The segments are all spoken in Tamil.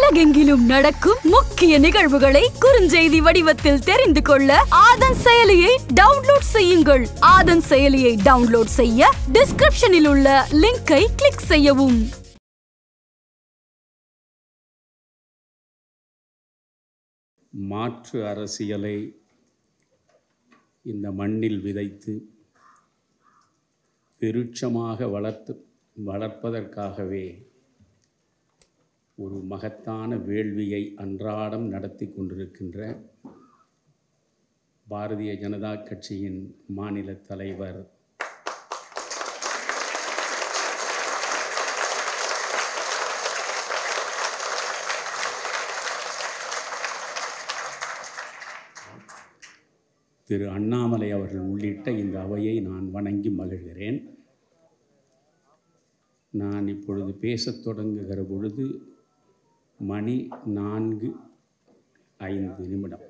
உலகெங்கிலும் நடக்கும் முக்கிய நிகழ்வுகளை குறுஞ்செய்தி வடிவத்தில் தெரிந்து கொள்ள ஆதன் செயலியை டவுன்லோட் செய்யுங்கள் ஆதன் செயலியை டவுன்லோட் செய்ய டிஸ்கிரிப்ஷனில் உள்ள லிங்கை கிளிக் செய்யவும் மாற்று அரசியலை இந்த மண்ணில் விதைத்து விருட்சமாக வளர்த்து வளர்ப்பதற்காகவே ஒரு மகத்தான வேள்வியை அன்றாடம் நடத்தி கொண்டிருக்கின்ற பாரதிய ஜனதா கட்சியின் மாநில தலைவர் திரு அண்ணாமலை அவர்கள் உள்ளிட்ட இந்த அவையை நான் வணங்கி மகிழ்கிறேன் நான் இப்பொழுது பேசத் தொடங்குகிற பொழுது மணி நான்கு ஐந்து நிமிடம்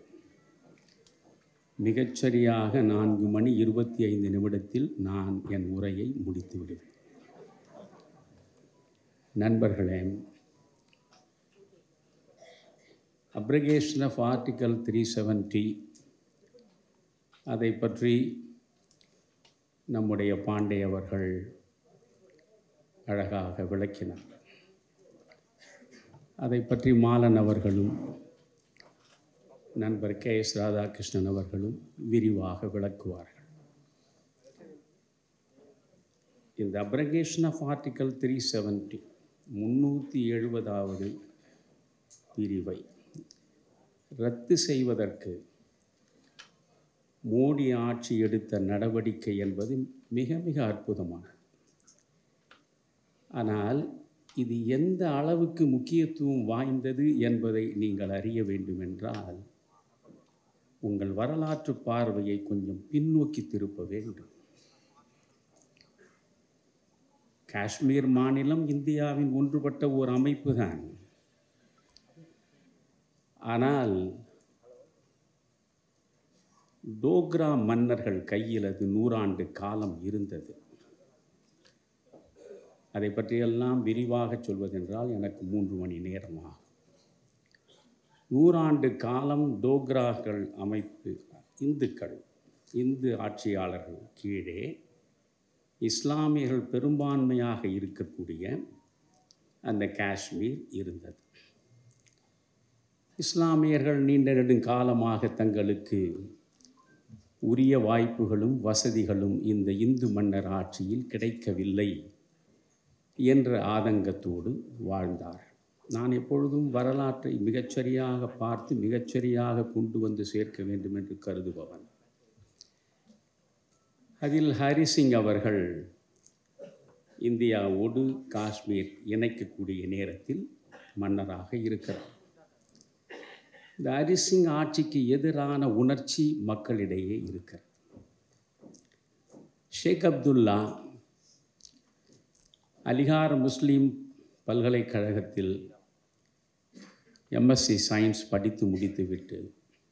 மிகச்சரியாக நான்கு மணி இருபத்தி ஐந்து நிமிடத்தில் நான் என் உரையை முடித்து விடுவேன் நண்பர்களே abrogation of article three seventy அதை பற்றி நம்முடைய பாண்டே அவர்கள் அழகாக விளக்கினார் அதை பற்றி மாலன் அவர்களும் நண்பர் கே எஸ் ராதாகிருஷ்ணன் அவர்களும் விரிவாக விளக்குவார்கள் இந்த abrogation of article three seventy முந்நூற்றி எழுபதாவது பிரிவை ரத்து செய்வதற்கு மோடி ஆட்சி எடுத்த நடவடிக்கை என்பது மிக மிக அற்புதமானது ஆனால் இது எந்த அளவுக்கு முக்கியத்துவம் வாய்ந்தது என்பதை நீங்கள் அறிய வேண்டுமென்றால் உங்கள் வரலாற்று பார்வையை கொஞ்சம் பின்னோக்கி திருப்ப வேண்டும் காஷ்மீர் மாநிலம் இந்தியாவின் ஒன்றுபட்ட ஒரு அமைப்பு தான் ஆனால் டோக்ரா மன்னர்கள் கையில் அது நூறாண்டு காலம் இருந்தது அதை பற்றியெல்லாம் விரிவாக சொல்வதென்றால் எனக்கு மூன்று மணி நேரமாகும் நூறாண்டு காலம் டோக்ராக்கள் அமைப்பு இந்துக்கள் இந்து ஆட்சியாளர்கள் கீழே இஸ்லாமியர்கள் பெரும்பான்மையாக இருக்கக்கூடிய அந்த காஷ்மீர் இருந்தது இஸ்லாமியர்கள் நீண்ட நெடுங்காலமாக தங்களுக்கு உரிய வாய்ப்புகளும் வசதிகளும் இந்த இந்து மன்னர் ஆட்சியில் கிடைக்கவில்லை என்ற ஆதங்கத்தோடு வாழ்ந்தார் நான் எப்பொழுதும் வரலாற்றை மிகச்சரியாக பார்த்து மிகச்சரியாக கொண்டு வந்து சேர்க்க வேண்டும் என்று கருதுபவன் அதில் ஹரிசிங் அவர்கள் இந்தியாவோடு காஷ்மீர் இணைக்கக்கூடிய நேரத்தில் மன்னராக இருக்கிறார் இந்த ஹரிசிங் ஆட்சிக்கு எதிரான உணர்ச்சி மக்களிடையே இருக்கிறது ஷேக் அப்துல்லா அலிகார் முஸ்லீம் பல்கலைக்கழகத்தில் எம்எஸ்சி சயின்ஸ் படித்து முடித்துவிட்டு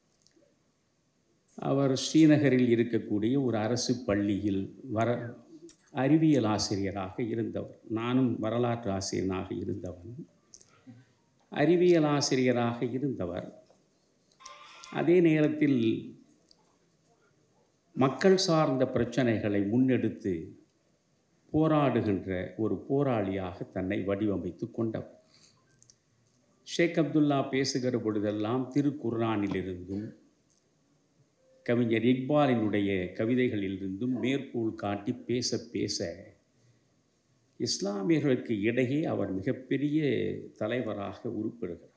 அவர் ஸ்ரீநகரில் இருக்கக்கூடிய ஒரு அரசு பள்ளியில் வர அறிவியல் ஆசிரியராக இருந்தவர் நானும் வரலாற்று ஆசிரியனாக இருந்தவன் அறிவியல் ஆசிரியராக இருந்தவர் அதே நேரத்தில் மக்கள் சார்ந்த பிரச்சனைகளை முன்னெடுத்து போராடுகின்ற ஒரு போராளியாக தன்னை வடிவமைத்து கொண்டவர் ஷேக் அப்துல்லா பேசுகிற பொழுதெல்லாம் திருக்குர்ஆனிலிருந்தும் கவிஞர் இக்பாலினுடைய கவிதைகளிலிருந்தும் மேற்கோள் காட்டி பேச பேச இஸ்லாமியர்களுக்கு இடையே அவர் மிகப்பெரிய தலைவராக உருப்பெறுகிறார்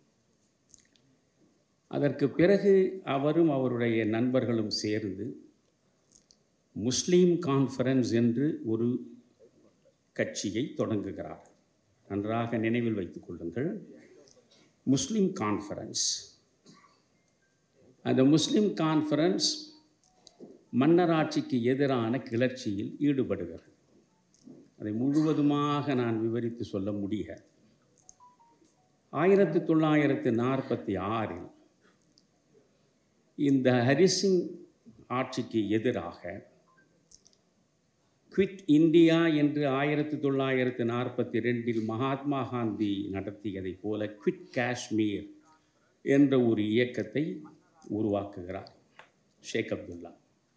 அதற்கு பிறகு அவரும் அவருடைய நண்பர்களும் சேர்ந்து முஸ்லீம் கான்ஃபரன்ஸ் என்று ஒரு கட்சியை தொடங்குகிறார் நன்றாக நினைவில் வைத்துக் கொள்ளுங்கள் முஸ்லீம் கான்ஃபரன்ஸ் அந்த முஸ்லீம் கான்ஃபரன்ஸ் மன்னராட்சிக்கு எதிரான கிளர்ச்சியில் ஈடுபடுகிறது அதை முழுவதுமாக நான் விவரித்து சொல்ல முடியாது ஆயிரத்தி தொள்ளாயிரத்து நாற்பத்தி ஆறில் இந்த ஹரிசிங் ஆட்சிக்கு எதிராக குவிட் இந்தியா என்று ஆயிரத்தி தொள்ளாயிரத்து நாற்பத்தி ரெண்டில் மகாத்மா காந்தி நடத்தியதைப் போல குவிட் காஷ்மீர் என்ற ஒரு இயக்கத்தை உருவாக்குகிறார் ஷேக் அப்துல்லா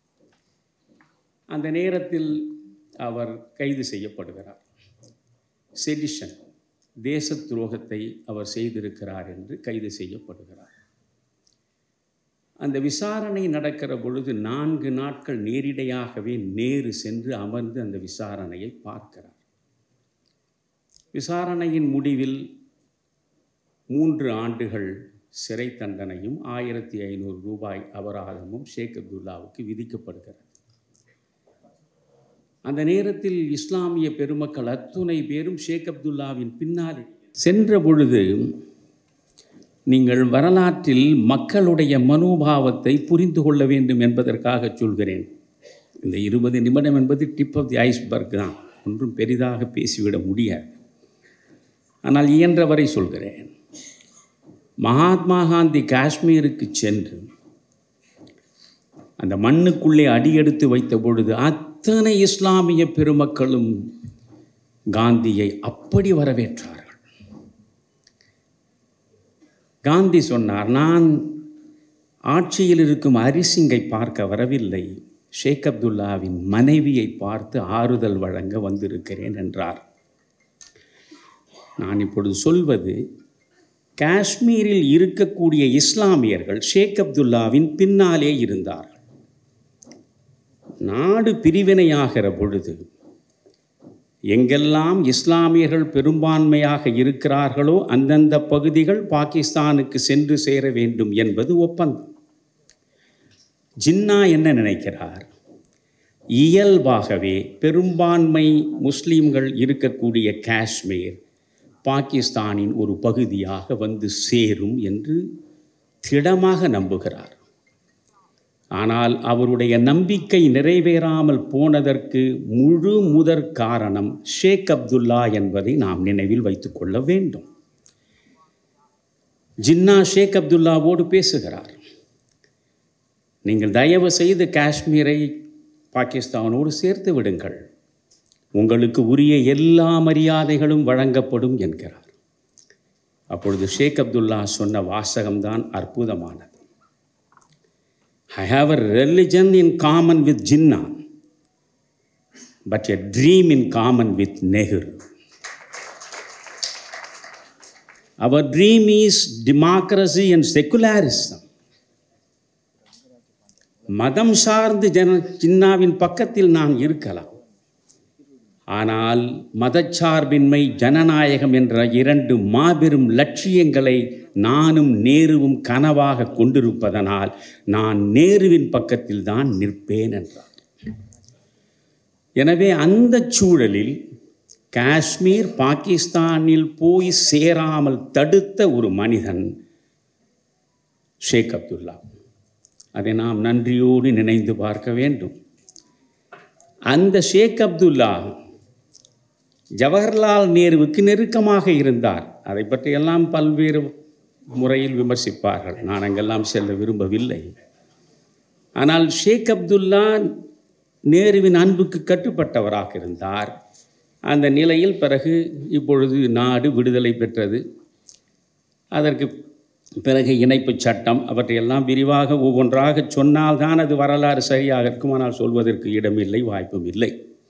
அந்த நேரத்தில் அவர் கைது செய்யப்படுகிறார் செடிஷன் தேச துரோகத்தை அவர் செய்திருக்கிறார் என்று கைது செய்யப்படுகிறார் அந்த விசாரணை நடக்கிற பொழுது நான்கு நாட்கள் நேரிடையாகவே நேரு சென்று அமர்ந்து அந்த விசாரணையை பார்க்கிறார் விசாரணையின் முடிவில் மூன்று ஆண்டுகள் சிறை தண்டனையும் ஆயிரத்தி ஐநூறு ரூபாய் அபராதமும் ஷேக் அப்துல்லாவுக்கு விதிக்கப்படுகிறது அந்த நேரத்தில் இஸ்லாமிய பெருமக்கள் அத்துணை பேரும் ஷேக் அப்துல்லாவின் பின்னாலே சென்ற பொழுது நீங்கள் வரலாற்றில் மக்களுடைய மனோபாவத்தை புரிந்து கொள்ள வேண்டும் என்பதற்காக சொல்கிறேன் இந்த இருபது நிமிடம் என்பது டிப் ஆஃப் தி ஐஸ்பர்க் தான் ஒன்றும் பெரிதாக பேசிவிட முடியாது ஆனால் இயன்றவரை சொல்கிறேன் மகாத்மா காந்தி காஷ்மீருக்கு சென்று அந்த மண்ணுக்குள்ளே அடியெடுத்து வைத்த பொழுது அத்தனை இஸ்லாமிய பெருமக்களும் காந்தியை அப்படி வரவேற்றார்கள் காந்தி சொன்னார் நான் ஆட்சியில் இருக்கும் அரிசிங்கை பார்க்க வரவில்லை ஷேக் அப்துல்லாவின் மனைவியை பார்த்து ஆறுதல் வழங்க வந்திருக்கிறேன் என்றார் நான் இப்பொழுது சொல்வது காஷ்மீரில் இருக்கக்கூடிய இஸ்லாமியர்கள் ஷேக் அப்துல்லாவின் பின்னாலே இருந்தார்கள் நாடு பிரிவினையாகிற பொழுது எங்கெல்லாம் இஸ்லாமியர்கள் பெரும்பான்மையாக இருக்கிறார்களோ அந்தந்த பகுதிகள் பாகிஸ்தானுக்கு சென்று சேர வேண்டும் என்பது ஒப்பந்தம் ஜின்னா என்ன நினைக்கிறார் இயல்பாகவே பெரும்பான்மை முஸ்லீம்கள் இருக்கக்கூடிய காஷ்மீர் பாகிஸ்தானின் ஒரு பகுதியாக வந்து சேரும் என்று திடமாக நம்புகிறார் ஆனால் அவருடைய நம்பிக்கை நிறைவேறாமல் போனதற்கு முழு முதற் காரணம் ஷேக் அப்துல்லா என்பதை நாம் நினைவில் வைத்துக்கொள்ள வேண்டும் ஜின்னா ஷேக் அப்துல்லாவோடு பேசுகிறார் நீங்கள் தயவு செய்து காஷ்மீரை பாகிஸ்தானோடு சேர்த்து விடுங்கள் உங்களுக்கு உரிய எல்லா மரியாதைகளும் வழங்கப்படும் என்கிறார் அப்பொழுது ஷேக் அப்துல்லா சொன்ன வாசகம்தான் அற்புதமானது I have a religion in common with Jinnah, but a dream in common with Nehru. Our dream is democracy and secularism. மதம் சார்ந்து ஜன ஜின்னாவின் பக்கத்தில் நாம் இருக்கலாம் ஆனால் மதச்சார்பின்மை ஜனநாயகம் என்ற இரண்டு மாபெரும் லட்சியங்களை நானும் நேருவும் கனவாக கொண்டிருப்பதனால் நான் நேருவின் பக்கத்தில் தான் நிற்பேன் என்றார் எனவே அந்த சூழலில் காஷ்மீர் பாகிஸ்தானில் போய் சேராமல் தடுத்த ஒரு மனிதன் ஷேக் அப்துல்லா அதை நாம் நன்றியோடு நினைந்து பார்க்க வேண்டும் அந்த ஷேக் அப்துல்லா ஜவஹர்லால் நேருவுக்கு நெருக்கமாக இருந்தார் அதை பற்றியெல்லாம் பல்வேறு முறையில் விமர்சிப்பார்கள் நான் அங்கெல்லாம் செல்ல விரும்பவில்லை ஆனால் ஷேக் அப்துல்லா நேருவின் அன்புக்கு கட்டுப்பட்டவராக இருந்தார் அந்த நிலையில் பிறகு இப்பொழுது நாடு விடுதலை பெற்றது அதற்கு பிறகு இணைப்பு சட்டம் அவற்றையெல்லாம் விரிவாக ஒவ்வொன்றாக சொன்னால்தான் அது வரலாறு சரியாக இருக்கும் ஆனால் சொல்வதற்கு இடமில்லை வாய்ப்பும் இல்லை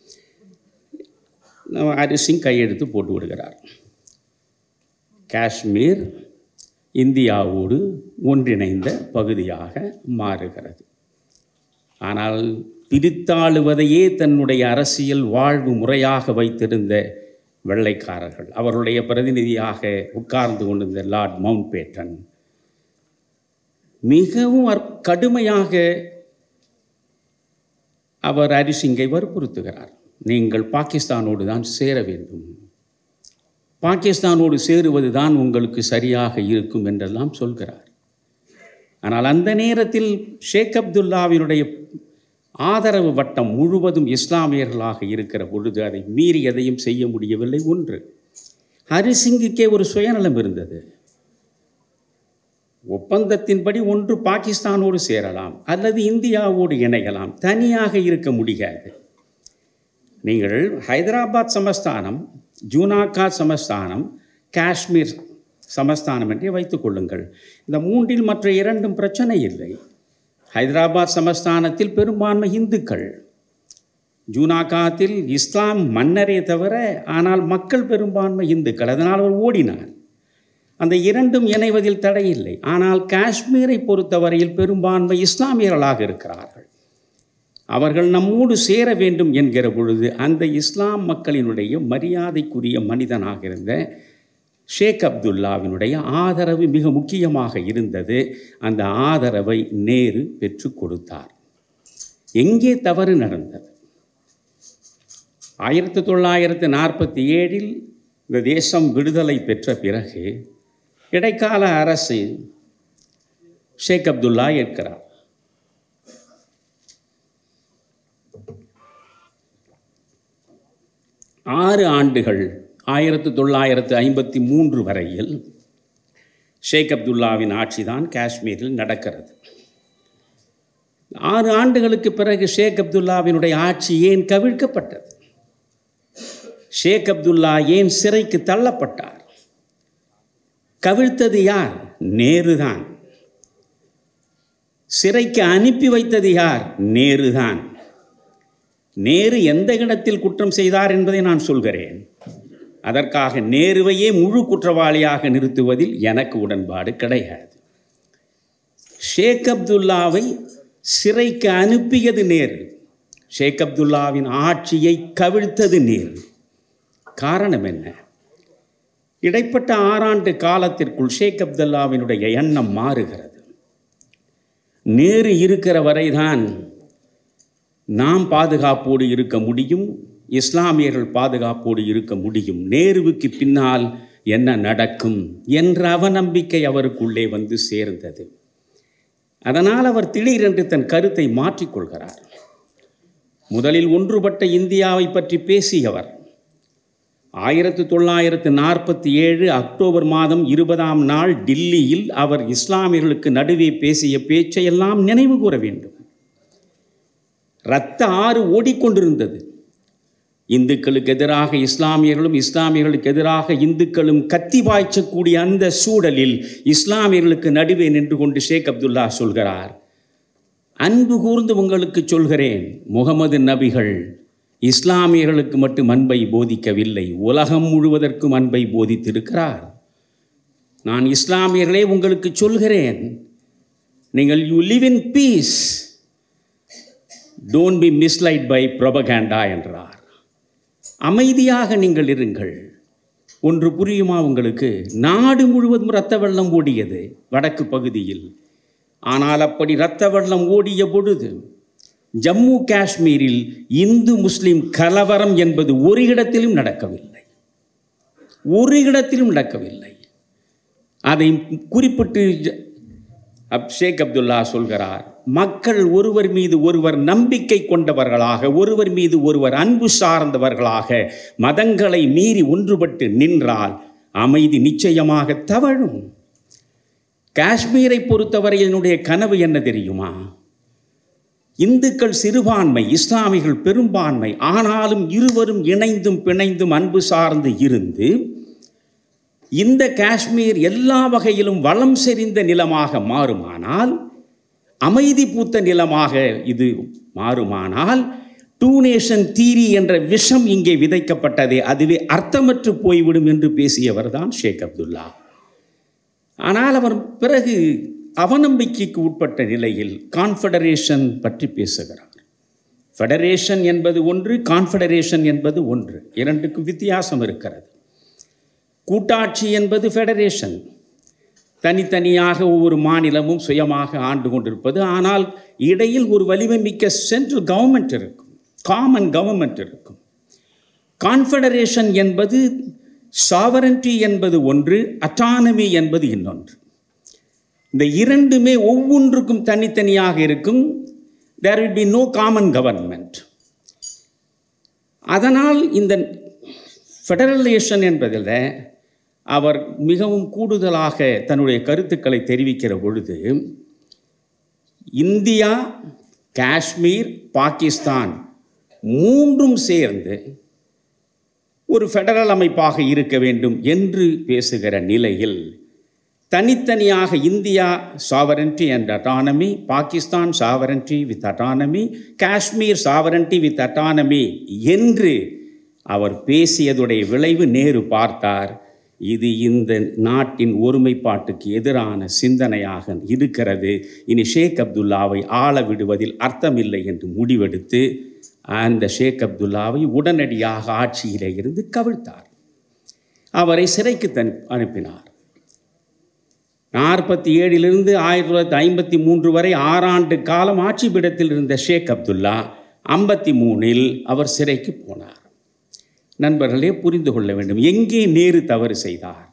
ஹரிசிங் கையெழுத்து போட்டு விடுகிறார் காஷ்மீர் இந்தியாவோடு ஒன்றிணைந்த பகுதியாக மாறுகிறது ஆனால் பிரித்தாளுவதையே தன்னுடைய அரசியல் வாழ்வு முறையாக வைத்திருந்த வெள்ளைக்காரர்கள் அவருடைய பிரதிநிதியாக உட்கார்ந்து கொண்டிருந்த லார்ட் மவுண்ட் பேட்டன் மிகவும் அற்- கடுமையாக அவர் ஹரிசிங்கை வற்புறுத்துகிறார் நீங்கள் பாகிஸ்தானோடு தான் சேர வேண்டும் பாகிஸ்தானோடு சேருவது தான் உங்களுக்கு சரியாக இருக்கும் என்றெல்லாம் சொல்கிறார் ஆனால் அந்த நேரத்தில் ஷேக் அப்துல்லாவினுடைய ஆதரவு வட்டம் முழுவதும் இஸ்லாமியர்களாக இருக்கிற பொழுது அதை மீறி எதையும் செய்ய முடியவில்லை ஒன்று ஹரிசிங்குக்கே ஒரு சுயநலம் இருந்தது ஒப்பந்தத்தின்படி ஒன்று பாகிஸ்தானோடு சேரலாம் அல்லது இந்தியாவோடு இணையலாம் தனியாக இருக்க முடியாது நீங்கள் ஹைதராபாத் சமஸ்தானம் ஜூனாகா சமஸ்தானம் காஷ்மீர் சமஸ்தானம் என்றே வைத்துக் கொள்ளுங்கள் இந்த மூன்றில் மற்ற இரண்டும் பிரச்சனை இல்லை ஹைதராபாத் சமஸ்தானத்தில் பெரும்பான்மை இந்துக்கள் ஜூனாகாத்தில் இஸ்லாம் மன்னரே தவிர ஆனால் மக்கள் பெரும்பான்மை இந்துக்கள் அதனால் அவர் ஓடினார் அந்த இரண்டும் இணைவதில் தடையில்லை ஆனால் காஷ்மீரை பொறுத்தவரையில் பெரும்பான்மை இஸ்லாமியர்களாக இருக்கிறார்கள் அவர்கள் நம்மோடு சேர வேண்டும் என்கிற பொழுது அந்த இஸ்லாம் மக்களினுடைய மரியாதைக்குரிய மனிதனாக இருந்த ஷேக் அப்துல்லாவினுடைய ஆதரவு மிக முக்கியமாக இருந்தது அந்த ஆதரவை நேரு பெற்றுக் கொடுத்தார் எங்கே தவறு நடந்தது ஆயிரத்தி தொள்ளாயிரத்து நாற்பத்தி ஏழில் இந்த தேசம் விடுதலை பெற்ற பிறகு இடைக்கால அரசு ஷேக் அப்துல்லா ஏற்கிறார் ஆறு ஆண்டுகள் ஆயிரத்து தொள்ளாயிரத்து ஐம்பத்தி மூன்று வரையில் ஷேக் அப்துல்லாவின் ஆட்சிதான் காஷ்மீரில் நடக்கிறது ஆறு ஆண்டுகளுக்கு பிறகு ஷேக் அப்துல்லாவினுடைய ஆட்சி ஏன் கவிழ்க்கப்பட்டது ஷேக் அப்துல்லா ஏன் சிறைக்கு தள்ளப்பட்டார் கவிழ்த்தது யார் நேருதான் சிறைக்கு அனுப்பி வைத்தது யார் நேருதான் நேரு எந்த இடத்தில் குற்றம் செய்தார் என்பதை நான் சொல்கிறேன் அதற்காக நேருவையே முழு குற்றவாளியாக நிறுத்துவதில் எனக்கு உடன்பாடு கிடையாது ஷேக் அப்துல்லாவை சிறைக்கு அனுப்பியது நேரு ஷேக் அப்துல்லாவின் ஆட்சியை கவிழ்த்தது நேரு காரணம் என்ன இடைப்பட்ட ஆறாண்டு காலத்திற்குள் ஷேக் அப்துல்லாவினுடைய எண்ணம் மாறுகிறது நேரு இருக்கிற வரைதான் நாம் பாதுகாப்போடு இருக்க முடியும் இஸ்லாமியர்கள் பாதுகாப்போடு இருக்க முடியும் நேருவுக்கு பின்னால் என்ன நடக்கும் என்ற அவநம்பிக்கை அவருக்குள்ளே வந்து சேர்ந்தது அதனால் அவர் திடீரென்று தன் கருத்தை மாற்றிக்கொள்கிறார் முதலில் ஒன்றுபட்ட இந்தியாவை பற்றி பேசியவர் ஆயிரத்து தொள்ளாயிரத்து நாற்பத்தி ஏழு அக்டோபர் மாதம் இருபதாம் நாள் டில்லியில் அவர் இஸ்லாமியர்களுக்கு நடுவே பேசிய பேச்சையெல்லாம் நினைவு கூற வேண்டும் இரத்த ஆறு ஓடிக்கொண்டிருந்தது இந்துக்களுக்கு எதிராக இஸ்லாமியர்களும் இஸ்லாமியர்களுக்கு எதிராக இந்துக்களும் கத்தி பாய்ச்சக்கூடிய அந்த சூழலில் இஸ்லாமியர்களுக்கு நடுவே நின்று கொண்டு ஷேக் அப்துல்லா சொல்கிறார் அன்பு கூர்ந்து உங்களுக்கு சொல்கிறேன் முகமது நபிகள் இஸ்லாமியர்களுக்கு மட்டும் அன்பை போதிக்கவில்லை உலகம் முழுவதற்கும் அன்பை போதித்திருக்கிறார் நான் இஸ்லாமியர்களே உங்களுக்கு சொல்கிறேன் நீங்கள் you live in peace don't be misled by propaganda என்றார் அமைதியாக நீங்கள் இருங்கள் ஒன்று புரியுமா உங்களுக்கு நாடு முழுவதும் இரத்த வெள்ளம் ஓடியது வடக்கு பகுதியில் ஆனால் அப்படி இரத்த வெள்ளம் ஓடிய பொழுது ஜம்மு காஷ்மீரில் இந்து முஸ்லிம் கலவரம் என்பது ஒரு இடத்திலும் நடக்கவில்லை ஒரு இடத்திலும் நடக்கவில்லை அதை குறிப்பிட்டு ஜ- அப் ஷேக் அப்துல்லா சொல்கிறார் மக்கள் ஒருவர் மீது ஒருவர் நம்பிக்கை கொண்டவர்களாக ஒருவர் மீது ஒருவர் அன்பு சார்ந்தவர்களாக மதங்களை மீறி ஒன்றுபட்டு நின்றால் அமைதி நிச்சயமாக தவழும் காஷ்மீரை பொறுத்தவரை என்னுடைய கனவு என்ன தெரியுமா இந்துக்கள் சிறுபான்மை இஸ்லாமியர்கள் பெரும்பான்மை ஆனாலும் இருவரும் இணைந்தும் பிணைந்தும் அன்பு சார்ந்து இருந்து இந்த காஷ்மீர் எல்லா வகையிலும் வளம் செறிந்த நிலமாக மாறுமானால் அமைதி பூத்த நிலமாக இது மாறுமானால் டூ நேஷன் தீரி என்ற விஷம் இங்கே விதைக்கப்பட்டதே அதுவே அர்த்தமற்று போய்விடும் என்று பேசியவர் தான் ஷேக் அப்துல்லா ஆனால் அவர் பிறகு அவநம்பிக்கைக்கு உட்பட்ட நிலையில் கான்ஃபெடரேஷன் பற்றி பேசுகிறார் ஃபெடரேஷன் என்பது ஒன்று கான்ஃபெடரேஷன் என்பது ஒன்று இரண்டுக்கும் வித்தியாசம் இருக்கிறது கூட்டாட்சி என்பது ஃபெடரேஷன் தனித்தனியாக ஒவ்வொரு மாநிலமும் சுயமாக ஆண்டு கொண்டிருப்பது ஆனால் இடையில் ஒரு வலிமை மிக்க சென்ட்ரல் கவர்மெண்ட் இருக்கும் காமன் கவர்மெண்ட் இருக்கும் கான்ஃபெடரேஷன் என்பது சாவரன்டி என்பது ஒன்று அட்டானமி என்பது இன்னொன்று இந்த இரண்டுமே ஒவ்வொன்றுக்கும் தனித்தனியாக இருக்கும் there will be no common government அதனால் இந்த ஃபெடரலேஷன் என்பதில் அவர் மிகவும் கூடுதலாக தன்னுடைய கருத்துக்களை தெரிவிக்கிற பொழுது இந்தியா காஷ்மீர் பாகிஸ்தான் மூன்றும் சேர்ந்து ஒரு ஃபெடரல் அமைப்பாக இருக்க வேண்டும் என்று பேசுகிற நிலையில் தனித்தனியாக India sovereignty and autonomy Pakistan sovereignty with autonomy Kashmir sovereignty with autonomy என்று அவர் பேசியதுடைய விளைவு நேரு பார்த்தார் இது இந்த நாட்டின் ஒருமைப்பாட்டுக்கு எதிரான சிந்தனையாக இருக்கிறது இனி ஷேக் அப்துல்லாவை ஆள விடுவதில் அர்த்தமில்லை என்று முடிவெடுத்து அந்த ஷேக் அப்துல்லாவை உடனடியாக ஆட்சியிலே இருந்து கவிழ்த்தார் அவரை சிறைக்கு தன் அனுப்பினார் நாற்பத்தி ஏழிலிருந்து ஆயிரத்தி தொள்ளாயிரத்தி ஐம்பத்தி மூன்று வரை ஆறாண்டு காலம் ஆட்சி பீடத்தில் இருந்த ஷேக் அப்துல்லா ஐம்பத்தி மூணில் அவர் சிறைக்கு போனார் நண்பர்களே புரிந்து கொள்ள வேண்டும் எங்கே நேரு தவறு செய்தார்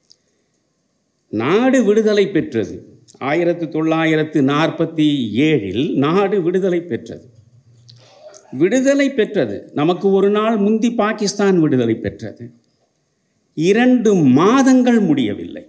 நாடு விடுதலை பெற்றது ஆயிரத்து தொள்ளாயிரத்து நாற்பத்தி ஏழில் நாடு விடுதலை பெற்றது விடுதலை பெற்றது நமக்கு ஒரு நாள் முந்தி பாகிஸ்தான் விடுதலை பெற்றது இரண்டு மாதங்கள் முடியவில்லை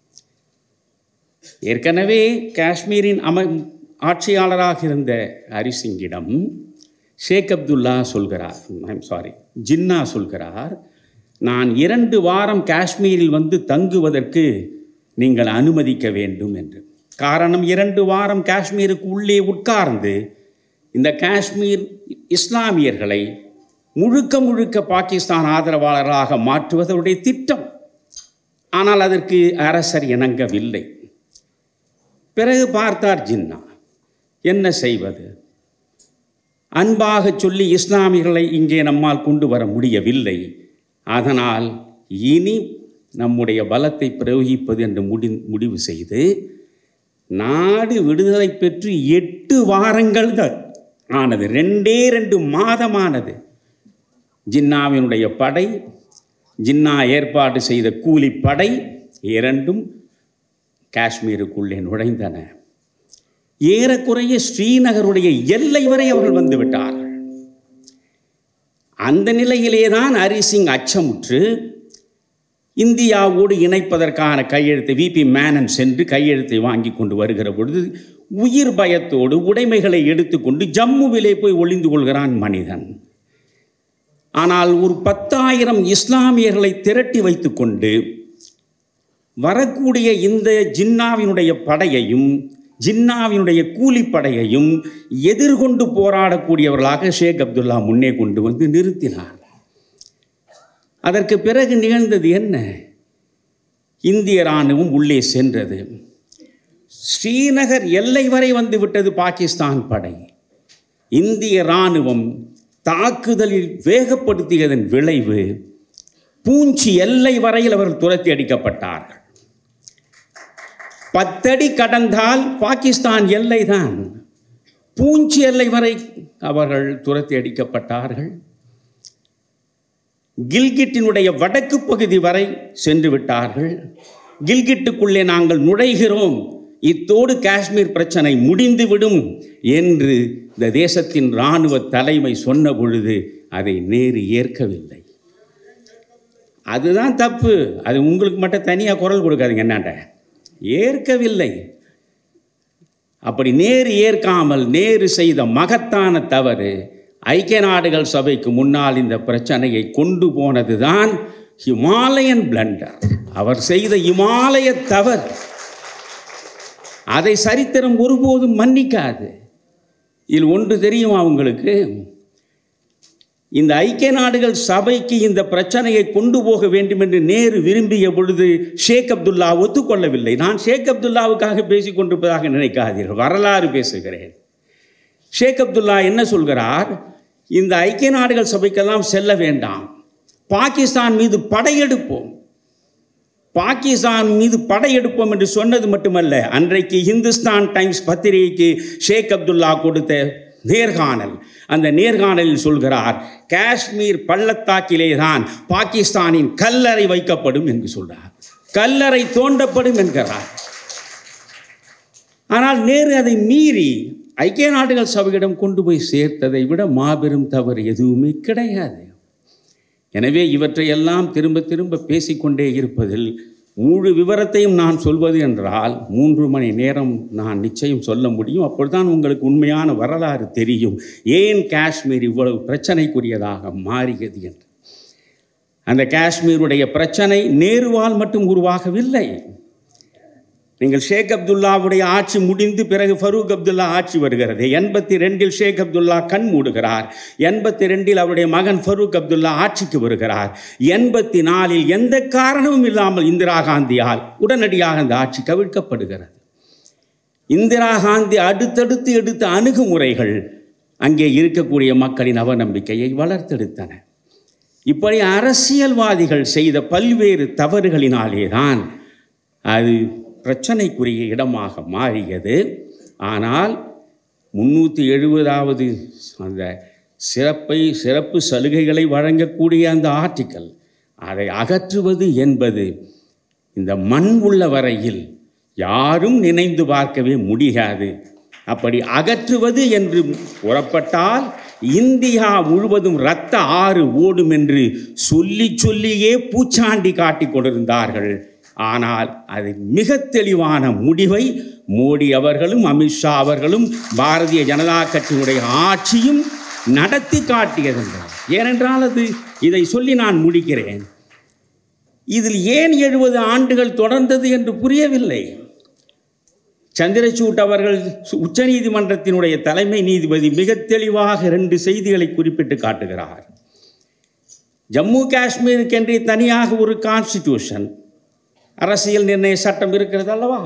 ஏற்கனவே காஷ்மீரின் அம ஆட்சியாளராக இருந்த ஹரிசிங்கிடம் ஷேக் அப்துல்லா சொல்கிறார் ஐம் சாரி ஜின்னா சொல்கிறார் நான் இரண்டு வாரம் காஷ்மீரில் வந்து தங்குவதற்கு நீங்கள் அனுமதிக்க வேண்டும் என்று காரணம் இரண்டு வாரம் காஷ்மீருக்கு உள்ளே உட்கார்ந்து இந்த காஷ்மீர் இஸ்லாமியர்களை முழுக்க முழுக்க பாகிஸ்தான் ஆதரவாளர்களாக மாற்றுவதனுடைய திட்டம் ஆனால் அதற்கு அரசர் இணங்கவில்லை பிறகு பார்த்தார் ஜின்னா என்ன செய்வது அன்பாக சொல்லி இஸ்லாமியர்களை இங்கே நம்மால் கொண்டு வர முடியவில்லை அதனால் இனி நம்முடைய பலத்தை பிரயோகிப்பது என்று முடி முடிவு செய்து நாடு விடுதலை பெற்று எட்டு வாரங்கள் தான் ஆனது ரெண்டே ரெண்டு மாதமானது ஜின்னாவினுடைய படை ஜின்னா ஏற்பாடு செய்த கூலிப்படை இரண்டும் காஷ்மீருக்குள்ளே நுழைந்தன ஏறக்குறைய ஸ்ரீநகருடைய எல்லை வரை அவர்கள் வந்து விட்டார்கள் அந்த நிலையிலே தான் ஹரிசிங் அச்சமுற்று இந்தியாவோடு இணைப்பதற்கான கையெழுத்தை விபி மேனன் சென்று கையெழுத்தை வாங்கி கொண்டு வருகிற பொழுது உயிர் பயத்தோடு உடைமைகளை எடுத்துக்கொண்டு ஜம்முவிலே போய் ஒளிந்து கொள்கிறான் மனிதன் ஆனால் ஒரு பத்தாயிரம் இஸ்லாமியர்களை திரட்டி வைத்துக்கொண்டு வரக்கூடிய இந்த ஜின்னாவினுடைய படையையும் ஜின்னாவினுடைய கூலிப்படையையும் எதிர்கொண்டு போராடக்கூடியவர்களாக ஷேக் அப்துல்லா முன்னே கொண்டு வந்து நிறுத்தினார் அதற்கு பிறகு நிகழ்ந்தது என்ன இந்திய இராணுவம் உள்ளே சென்றது ஸ்ரீநகர் எல்லை வரை வந்து விட்டது பாகிஸ்தான் படை இந்திய இராணுவம் தாக்குதலில் வேகப்படுத்தியதன் விளைவு பூஞ்சி எல்லை வரையில் அவர்கள் துரத்தி அடிக்கப்பட்டார்கள் பத்தடி கடந்தால் பாகிஸ்தான் எல்லைதான் பூஞ்சி எல்லை வரை அவர்கள் துரத்தி அடிக்கப்பட்டார்கள் கில்கிட்டினுடைய வடக்கு பகுதி வரை சென்று விட்டார்கள் கில்கிட்டுக்குள்ளே நாங்கள் நுழைகிறோம் இத்தோடு காஷ்மீர் பிரச்சனை முடிந்துவிடும் என்று இந்த தேசத்தின் இராணுவ தலைமை சொன்ன பொழுது அதை நேரு ஏற்கவில்லை அதுதான் தப்பு அது உங்களுக்கு மட்டும் தனியாக குரல் கொடுக்காதீங்க என்னாண்ட ஏற்கவில்லை அப்படி நேரு ஏற்காமல் நேரு செய்த மகத்தான தவறு ஐக்கிய நாடுகள் சபைக்கு முன்னால் இந்த பிரச்சனையை கொண்டு போனது தான் ஹிமாலயன் பிளண்டர் அவர் செய்த இமாலய தவறு அதை சரித்திரம் ஒருபோதும் மன்னிக்காது இதில் ஒன்று தெரியும் அவங்களுக்கு இந்த ஐக்கிய நாடுகள் சபைக்கு இந்த பிரச்சனையை கொண்டு போக வேண்டும் என்று நேரு விரும்பிய பொழுது ஷேக் அப்துல்லா ஒத்துக்கொள்ளவில்லை நான் ஷேக் அப்துல்லாவுக்காக பேசிக் கொண்டிருப்பதாக நினைக்காதீர்கள் வரலாறு பேசுகிறேன் ஷேக் அப்துல்லா என்ன சொல்கிறார் இந்த ஐக்கிய நாடுகள் சபைக்கெல்லாம் செல்ல வேண்டாம் பாகிஸ்தான் மீது படையெடுப்போம் பாகிஸ்தான் மீது படையெடுப்போம் என்று சொன்னது மட்டுமல்ல அன்றைக்கு இந்துஸ்தான் டைம்ஸ் பத்திரிகைக்கு ஷேக் அப்துல்லா கொடுத்த நேர்காணல் அந்த நேர்காணலில் சொல்கிறார் காஷ்மீர் பள்ளத்தாக்கிலே தான் பாகிஸ்தானின் கல்லறை வைக்கப்படும் என்று சொல்றார் கல்லறை தோண்டப்படும் என்கிறார் ஆனால் நேரு அதை மீறி ஐக்கிய நாடுகள் சபையிடம் கொண்டு போய் சேர்த்ததை விட மாபெரும் தவறு எதுவுமே கிடையாது எனவே இவற்றையெல்லாம் திரும்ப திரும்ப பேசிக்கொண்டே இருப்பதில் முழு விவரத்தையும் நான் சொல்வது என்றால் மூன்று மணி நேரம் நான் நிச்சயம் சொல்ல முடியும் அப்பொழுதுதான் உங்களுக்கு உண்மையான வரலாறு தெரியும் ஏன் காஷ்மீர் இவ்வளவு பிரச்சனைக்குரியதாக மாறியது என்று அந்த காஷ்மீருடைய பிரச்சனை நேருவால் மட்டும் உருவாகவில்லை நீங்கள் ஷேக் அப்துல்லாவுடைய ஆட்சி முடிந்து பிறகு ஃபரூக் அப்துல்லா ஆட்சி வருகிறது எண்பத்தி ரெண்டில் ஷேக் அப்துல்லா கண் மூடுகிறார் எண்பத்தி ரெண்டில் அவருடைய மகன் ஃபரூக் அப்துல்லா ஆட்சிக்கு வருகிறார் எண்பத்தி நாலில் எந்த காரணமும் இல்லாமல் இந்திரா காந்தியால் உடனடியாக அந்த ஆட்சி கவிழ்க்கப்படுகிறது இந்திரா காந்தி அடுத்தடுத்து எடுத்த அணுகுமுறைகள் அங்கே இருக்கக்கூடிய மக்களின் அவநம்பிக்கையை வளர்த்தெடுத்தன இப்படி அரசியல்வாதிகள் செய்த பல்வேறு தவறுகளினாலே தான் அது பிரச்சனைக்குரிய இடமாக மாறியது ஆனால் முன்னூற்றி எழுபதாவது அந்த சிறப்பை சிறப்பு சலுகைகளை வழங்கக்கூடிய அந்த ஆர்டிக்கல் அதை அகற்றுவது என்பது இந்த மண் உள்ள வரையில் யாரும் நினைந்து பார்க்கவே முடியாது அப்படி அகற்றுவது என்று புறப்பட்டால் இந்தியா முழுவதும் இரத்த ஆறு ஓடும் என்று சொல்லி சொல்லியே பூச்சாண்டி காட்டிக் கொண்டிருந்தார்கள் ஆனால் அது மிக தெளிவான முடிவை மோடி அவர்களும் அமித்ஷா அவர்களும் பாரதிய ஜனதா கட்சியினுடைய ஆட்சியும் நடத்தி காட்டியதென்றார் ஏனென்றால் அது இதை சொல்லி நான் முடிக்கிறேன் இதில் ஏன் எழுபது ஆண்டுகள் தொடர்ந்தது என்று புரியவில்லை சந்திரசூட் அவர்கள் உச்சநீதிமன்றத்தினுடைய தலைமை நீதிபதி மிக தெளிவாக ரெண்டு செய்திகளை குறிப்பிட்டு காட்டுகிறார் ஜம்மு காஷ்மீருக்கென்றே தனியாக ஒரு கான்ஸ்டிடியூஷன் அரசியல் நிர்ணய சட்டம் இருக்கிறது அல்லவா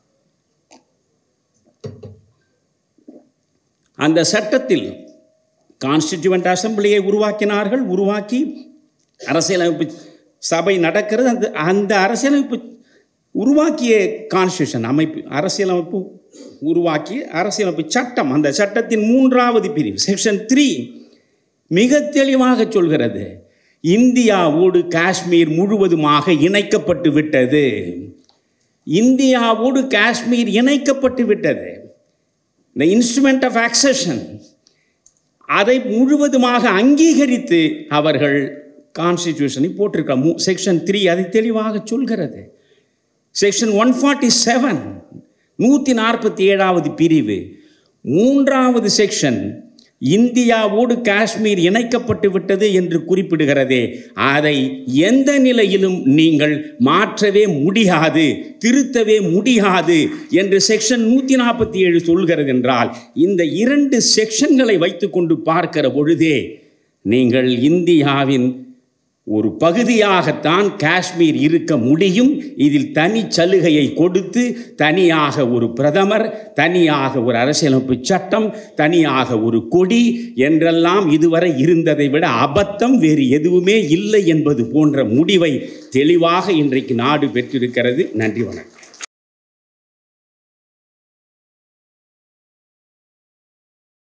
அந்த சட்டத்தில் கான்ஸ்டிடியூவன்ட் அசம்பிளியை உருவாக்கினார்கள் உருவாக்கி அரசியலமைப்பு சபை நடக்கிறது அந்த அந்த அரசியலமைப்பு உருவாக்கிய கான்ஸ்டியூஷன் அமைப்பு அரசியலமைப்பு உருவாக்கிய அரசியலமைப்பு சட்டம் அந்த சட்டத்தின் மூன்றாவது பிரிவு செக்ஷன் த்ரீ மிக தெளிவாக சொல்கிறது இந்தியாவோடு காஷ்மீர் முழுவதுமாக இணைக்கப்பட்டு விட்டது இந்தியாவோடு காஷ்மீர் இணைக்கப்பட்டு விட்டது இந்த இன்ஸ்ட்ருமெண்ட் ஆஃப் ஆக்சஷன் அதை முழுவதுமாக அங்கீகரித்து அவர்கள் கான்ஸ்டிடியூஷனை போட்டிருக்க செக்ஷன் த்ரீ அதை தெளிவாக சொல்கிறது செக்ஷன் ஒன் ஃபார்ட்டி செவன் நூற்றி நாற்பத்தி ஏழாவது பிரிவு மூன்றாவது செக்ஷன் இந்தியாவோடு காஷ்மீர் இணைக்கப்பட்டு விட்டது என்று குறிப்பிடுகிறதே அதை எந்த நிலையிலும் நீங்கள் மாற்றவே முடியாது திருத்தவே முடியாது என்று செக்ஷன் நூற்றி நாற்பத்தி ஏழு சொல்கிறது என்றால் இந்த இரண்டு செக்ஷன்களை வைத்துக்கொண்டு பார்க்கிற பொழுதே நீங்கள் இந்தியாவின் ஒரு பகுதியாகத்தான் காஷ்மீர் இருக்க முடியும் இதில் தனி சலுகையை கொடுத்து தனியாக ஒரு பிரதமர் தனியாக ஒரு அரசியலமைப்பு சட்டம் தனியாக ஒரு கொடி என்றெல்லாம் இதுவரை இருந்ததை விட அபத்தம் வேறு எதுவுமே இல்லை என்பது போன்ற முடிவை தெளிவாக இன்றைக்கு நாடு பெற்றிருக்கிறது நன்றி வணக்கம்